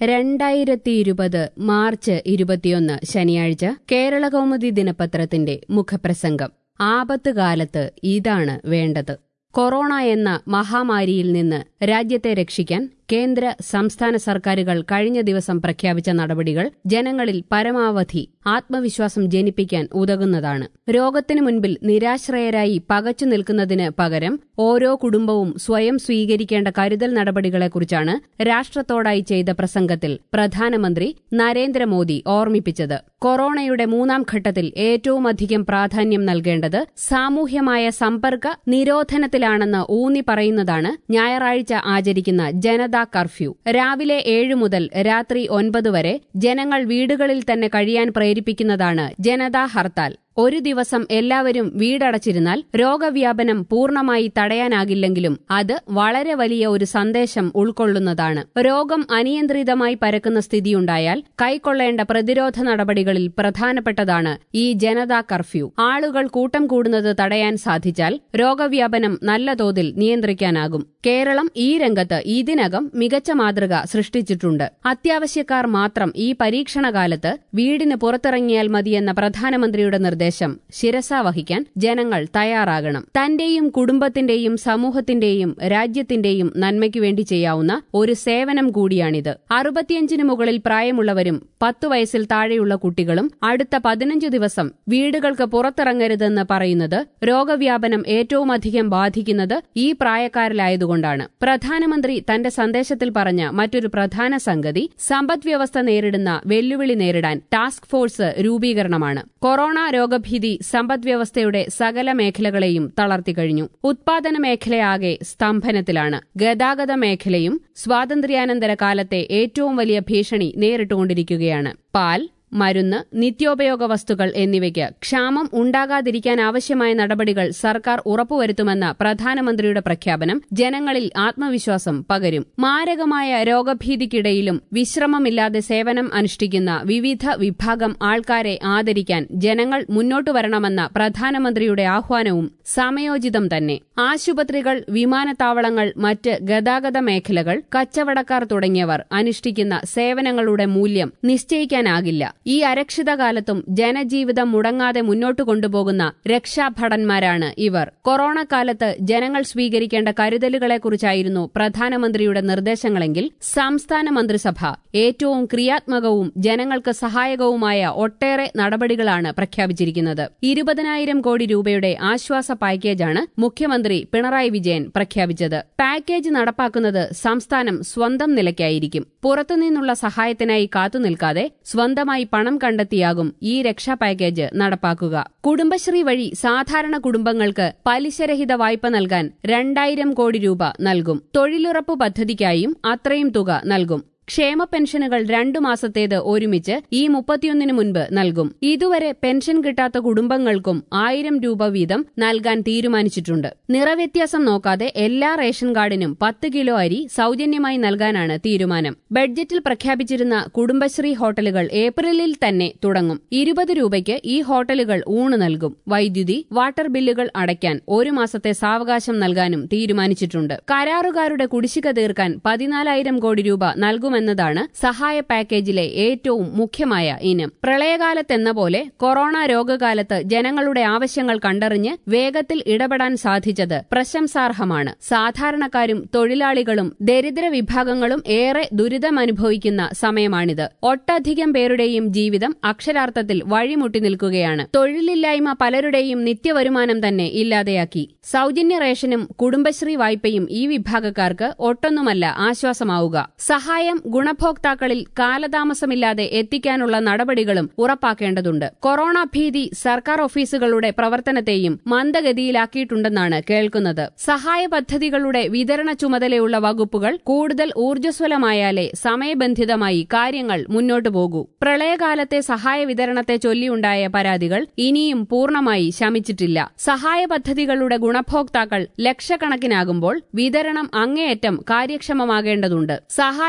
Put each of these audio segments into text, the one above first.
രണ്ടായിരത്തി ഇരുപത് മാർച്ച് ഇരുപത്തിയൊന്ന് ശനിയാഴ്ച കേരളകൗമുദി ദിനപത്രത്തിന്റെ മുഖപ്രസംഗം ആപത്ത് കാലത്ത് ഇതാണ് വേണ്ടത് കൊറോണ എന്ന മഹാമാരിയിൽ നിന്ന് രാജ്യത്തെ രക്ഷിക്കാൻ കേന്ദ്ര സംസ്ഥാന സർക്കാരുകൾ കഴിഞ്ഞ ദിവസം പ്രഖ്യാപിച്ച നടപടികൾ ജനങ്ങളിൽ പരമാവധി ആത്മവിശ്വാസം ജനിപ്പിക്കാൻ ഉതകുന്നതാണ് രോഗത്തിനു മുൻപിൽ നിരാശ്രയരായി പകച്ചു നിൽക്കുന്നതിന് പകരം ഓരോ കുടുംബവും സ്വയം സ്വീകരിക്കേണ്ട കരുതൽ നടപടികളെക്കുറിച്ചാണ് രാഷ്ട്രത്തോടായി ചെയ്ത പ്രസംഗത്തിൽ പ്രധാനമന്ത്രി നരേന്ദ്രമോദി ഓർമ്മിപ്പിച്ചത് കൊറോണയുടെ മൂന്നാം ഘട്ടത്തിൽ ഏറ്റവുമധികം പ്രാധാന്യം നൽകേണ്ടത് സാമൂഹ്യമായ സമ്പർക്ക നിരോധനത്തിലാണെന്ന് ഊന്നി പറയുന്നതാണ് ഞായറാഴ്ച ആചരിക്കുന്ന ജനതാ കർഫ്യൂ രാവിലെ ഏഴ് മുതൽ രാത്രി ഒൻപത് വരെ ജനങ്ങൾ വീടുകളിൽ തന്നെ കഴിയാൻ പ്രേരിപ്പിക്കുന്നതാണ് ജനതാ ഹർത്താൽ ഒരു ദിവസം എല്ലാവരും വീടടച്ചിരുന്നാൽ രോഗവ്യാപനം പൂർണ്ണമായി തടയാനാകില്ലെങ്കിലും അത് വളരെ വലിയ ഒരു സന്ദേശം ഉൾക്കൊള്ളുന്നതാണ് രോഗം അനിയന്ത്രിതമായി പരക്കുന്ന സ്ഥിതിയുണ്ടായാൽ കൈക്കൊള്ളേണ്ട പ്രതിരോധ നടപടികളിൽ പ്രധാനപ്പെട്ടതാണ് ഈ ജനതാ കർഫ്യൂ ആളുകൾ കൂട്ടം കൂടുന്നത് തടയാൻ സാധിച്ചാൽ രോഗവ്യാപനം നല്ല തോതിൽ നിയന്ത്രിക്കാനാകും കേരളം ഈ രംഗത്ത് ഇതിനകം മികച്ച മാതൃക സൃഷ്ടിച്ചിട്ടുണ്ട് അത്യാവശ്യക്കാർ മാത്രം ഈ പരീക്ഷണകാലത്ത് വീടിന് പുറത്തിറങ്ങിയാൽ മതിയെന്ന പ്രധാനമന്ത്രിയുടെ നിർദ്ദേശം നിർദ്ദേശം ശിരസ വഹിക്കാൻ ജനങ്ങൾ തയ്യാറാകണം തന്റെയും കുടുംബത്തിന്റെയും സമൂഹത്തിന്റെയും രാജ്യത്തിന്റെയും നന്മയ്ക്കു വേണ്ടി ചെയ്യാവുന്ന ഒരു സേവനം കൂടിയാണിത് അറുപത്തിയഞ്ചിന് മുകളിൽ പ്രായമുള്ളവരും പത്തു വയസ്സിൽ താഴെയുള്ള കുട്ടികളും അടുത്ത പതിനഞ്ചു ദിവസം വീടുകൾക്ക് പുറത്തിറങ്ങരുതെന്ന് പറയുന്നത് രോഗവ്യാപനം ഏറ്റവുമധികം ബാധിക്കുന്നത് ഈ പ്രായക്കാരിലായതുകൊണ്ടാണ് പ്രധാനമന്ത്രി തന്റെ സന്ദേശത്തിൽ പറഞ്ഞ മറ്റൊരു പ്രധാന സംഗതി സമ്പദ്വ്യവസ്ഥ നേരിടുന്ന വെല്ലുവിളി നേരിടാൻ ടാസ്ക് ഫോഴ്സ് രൂപീകരണമാണ് കൊറോണ രോഗഭീതി സമ്പദ്വ്യവസ്ഥയുടെ സകല മേഖലകളെയും തളർത്തിക്കഴിഞ്ഞു ഉത്പാദന മേഖലയാകെ സ്തംഭനത്തിലാണ് ഗതാഗത മേഖലയും സ്വാതന്ത്ര്യാനന്തര കാലത്തെ ഏറ്റവും വലിയ ഭീഷണി നേരിട്ടുകൊണ്ടിരിക്കുകയാണ് പാൽ മരുന്ന് നിത്യോപയോഗ വസ്തുക്കൾ എന്നിവയ്ക്ക് ക്ഷാമം ഉണ്ടാകാതിരിക്കാൻ ആവശ്യമായ നടപടികൾ സർക്കാർ ഉറപ്പുവരുത്തുമെന്ന പ്രധാനമന്ത്രിയുടെ പ്രഖ്യാപനം ജനങ്ങളിൽ ആത്മവിശ്വാസം പകരും മാരകമായ രോഗഭീതിക്കിടയിലും വിശ്രമമില്ലാതെ സേവനം അനുഷ്ഠിക്കുന്ന വിവിധ വിഭാഗം ആൾക്കാരെ ആദരിക്കാൻ ജനങ്ങൾ മുന്നോട്ടു വരണമെന്ന പ്രധാനമന്ത്രിയുടെ ആഹ്വാനവും സമയോചിതം തന്നെ ആശുപത്രികൾ വിമാനത്താവളങ്ങൾ മറ്റ് ഗതാഗത മേഖലകൾ കച്ചവടക്കാർ തുടങ്ങിയവർ അനുഷ്ഠിക്കുന്ന സേവനങ്ങളുടെ മൂല്യം നിശ്ചയിക്കാനാകില്ല ഈ അരക്ഷിതകാലത്തും ജനജീവിതം മുടങ്ങാതെ മുന്നോട്ടു കൊണ്ടുപോകുന്ന രക്ഷാഭടന്മാരാണ് ഇവർ കൊറോണ കാലത്ത് ജനങ്ങൾ സ്വീകരിക്കേണ്ട കരുതലുകളെക്കുറിച്ചായിരുന്നു പ്രധാനമന്ത്രിയുടെ നിർദ്ദേശങ്ങളെങ്കിൽ സംസ്ഥാന മന്ത്രിസഭ ഏറ്റവും ക്രിയാത്മകവും ജനങ്ങൾക്ക് സഹായകവുമായ ഒട്ടേറെ നടപടികളാണ് പ്രഖ്യാപിച്ചിരിക്കുന്നത് ഇരുപതിനായിരം കോടി രൂപയുടെ ആശ്വാസ പാക്കേജാണ് മുഖ്യമന്ത്രി പിണറായി വിജയൻ പ്രഖ്യാപിച്ചത് പാക്കേജ് നടപ്പാക്കുന്നത് സംസ്ഥാനം സ്വന്തം നിലയ്ക്കായിരിക്കും പുറത്തുനിന്നുള്ള സഹായത്തിനായി കാത്തുനിൽക്കാതെ സ്വന്തമായി പണം കണ്ടെത്തിയാകും ഈ രക്ഷാ പാക്കേജ് നടപ്പാക്കുക കുടുംബശ്രീ വഴി സാധാരണ കുടുംബങ്ങൾക്ക് പലിശരഹിത വായ്പ നൽകാൻ രണ്ടായിരം കോടി രൂപ നൽകും തൊഴിലുറപ്പ് പദ്ധതിക്കായും അത്രയും തുക നൽകും ക്ഷേമ പെൻഷനുകൾ രണ്ടു മാസത്തേത് ഒരുമിച്ച് ഈ മുപ്പത്തിയൊന്നിന് മുൻപ് നൽകും ഇതുവരെ പെൻഷൻ കിട്ടാത്ത കുടുംബങ്ങൾക്കും ആയിരം രൂപ വീതം നൽകാൻ തീരുമാനിച്ചിട്ടുണ്ട് നിറവ്യത്യാസം നോക്കാതെ എല്ലാ റേഷൻ കാർഡിനും പത്ത് കിലോ അരി സൌജന്യമായി നൽകാനാണ് തീരുമാനം ബഡ്ജറ്റിൽ പ്രഖ്യാപിച്ചിരുന്ന കുടുംബശ്രീ ഹോട്ടലുകൾ ഏപ്രിലിൽ തന്നെ തുടങ്ങും ഇരുപത് രൂപയ്ക്ക് ഈ ഹോട്ടലുകൾ ഊണ് നൽകും വൈദ്യുതി വാട്ടർ ബില്ലുകൾ അടയ്ക്കാൻ ഒരു മാസത്തെ സാവകാശം നൽകാനും തീരുമാനിച്ചിട്ടുണ്ട് കരാറുകാരുടെ കുടിശ്ശിക തീർക്കാൻ പതിനാലായിരം കോടി രൂപ നൽകുമെന്ന് എന്നതാണ് സഹായ പാക്കേജിലെ ഏറ്റവും മുഖ്യമായ ഇനം പ്രളയകാലത്തെന്ന പോലെ കൊറോണ രോഗകാലത്ത് ജനങ്ങളുടെ ആവശ്യങ്ങൾ കണ്ടറിഞ്ഞ് വേഗത്തിൽ ഇടപെടാൻ സാധിച്ചത് പ്രശംസാർഹമാണ് സാധാരണക്കാരും തൊഴിലാളികളും ദരിദ്ര വിഭാഗങ്ങളും ഏറെ ദുരിതമനുഭവിക്കുന്ന സമയമാണിത് ഒട്ടധികം പേരുടെയും ജീവിതം അക്ഷരാർത്ഥത്തിൽ വഴിമുട്ടി നിൽക്കുകയാണ് തൊഴിലില്ലായ്മ പലരുടെയും നിത്യവരുമാനം തന്നെ ഇല്ലാതെയാക്കി സൌജന്യ റേഷനും കുടുംബശ്രീ വായ്പയും ഈ വിഭാഗക്കാർക്ക് ഒട്ടൊന്നുമല്ല ആശ്വാസമാവുക സഹായം ഗുണഭോക്താക്കളിൽ കാലതാമസമില്ലാതെ എത്തിക്കാനുള്ള നടപടികളും ഉറപ്പാക്കേണ്ടതുണ്ട് കൊറോണ ഭീതി സർക്കാർ ഓഫീസുകളുടെ പ്രവർത്തനത്തെയും മന്ദഗതിയിലാക്കിയിട്ടുണ്ടെന്നാണ് കേൾക്കുന്നത് സഹായ പദ്ധതികളുടെ വിതരണ ചുമതലയുള്ള വകുപ്പുകൾ കൂടുതൽ ഊർജ്ജസ്വലമായാലേ സമയബന്ധിതമായി കാര്യങ്ങൾ മുന്നോട്ടു പോകൂ പ്രളയകാലത്തെ സഹായ വിതരണത്തെ ചൊല്ലിയുണ്ടായ പരാതികൾ ഇനിയും പൂർണ്ണമായി ശമിച്ചിട്ടില്ല സഹായ പദ്ധതികളുടെ ഗുണഭോക്താക്കൾ ലക്ഷക്കണക്കിനാകുമ്പോൾ വിതരണം അങ്ങേയറ്റം കാര്യക്ഷമമാകേണ്ടതുണ്ട് സഹായം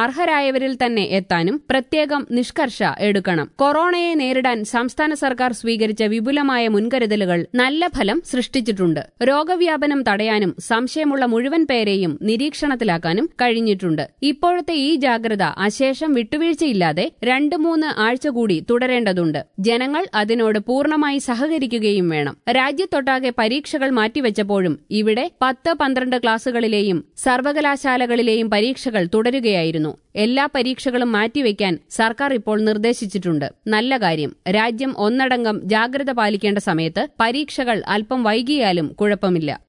അർഹരായവരിൽ തന്നെ എത്താനും പ്രത്യേകം നിഷ്കർഷ എടുക്കണം കൊറോണയെ നേരിടാൻ സംസ്ഥാന സർക്കാർ സ്വീകരിച്ച വിപുലമായ മുൻകരുതലുകൾ നല്ല ഫലം സൃഷ്ടിച്ചിട്ടുണ്ട് രോഗവ്യാപനം തടയാനും സംശയമുള്ള മുഴുവൻ പേരെയും നിരീക്ഷണത്തിലാക്കാനും കഴിഞ്ഞിട്ടുണ്ട് ഇപ്പോഴത്തെ ഈ ജാഗ്രത അശേഷം വിട്ടുവീഴ്ചയില്ലാതെ രണ്ട് മൂന്ന് ആഴ്ച കൂടി തുടരേണ്ടതുണ്ട് ജനങ്ങൾ അതിനോട് പൂർണ്ണമായി സഹകരിക്കുകയും വേണം രാജ്യത്തൊട്ടാകെ പരീക്ഷകൾ മാറ്റിവെച്ചപ്പോഴും ഇവിടെ പത്ത് പന്ത്രണ്ട് ക്ലാസുകളിലെയും സർവകലാശാലകളിലെയും പരീക്ഷകൾ തുടരുകയായിരുന്നു എല്ലാ പരീക്ഷകളും മാറ്റിവെക്കാൻ സർക്കാർ ഇപ്പോൾ നിർദ്ദേശിച്ചിട്ടുണ്ട് നല്ല കാര്യം രാജ്യം ഒന്നടങ്കം ജാഗ്രത പാലിക്കേണ്ട സമയത്ത് പരീക്ഷകൾ അല്പം വൈകിയാലും കുഴപ്പമില്ല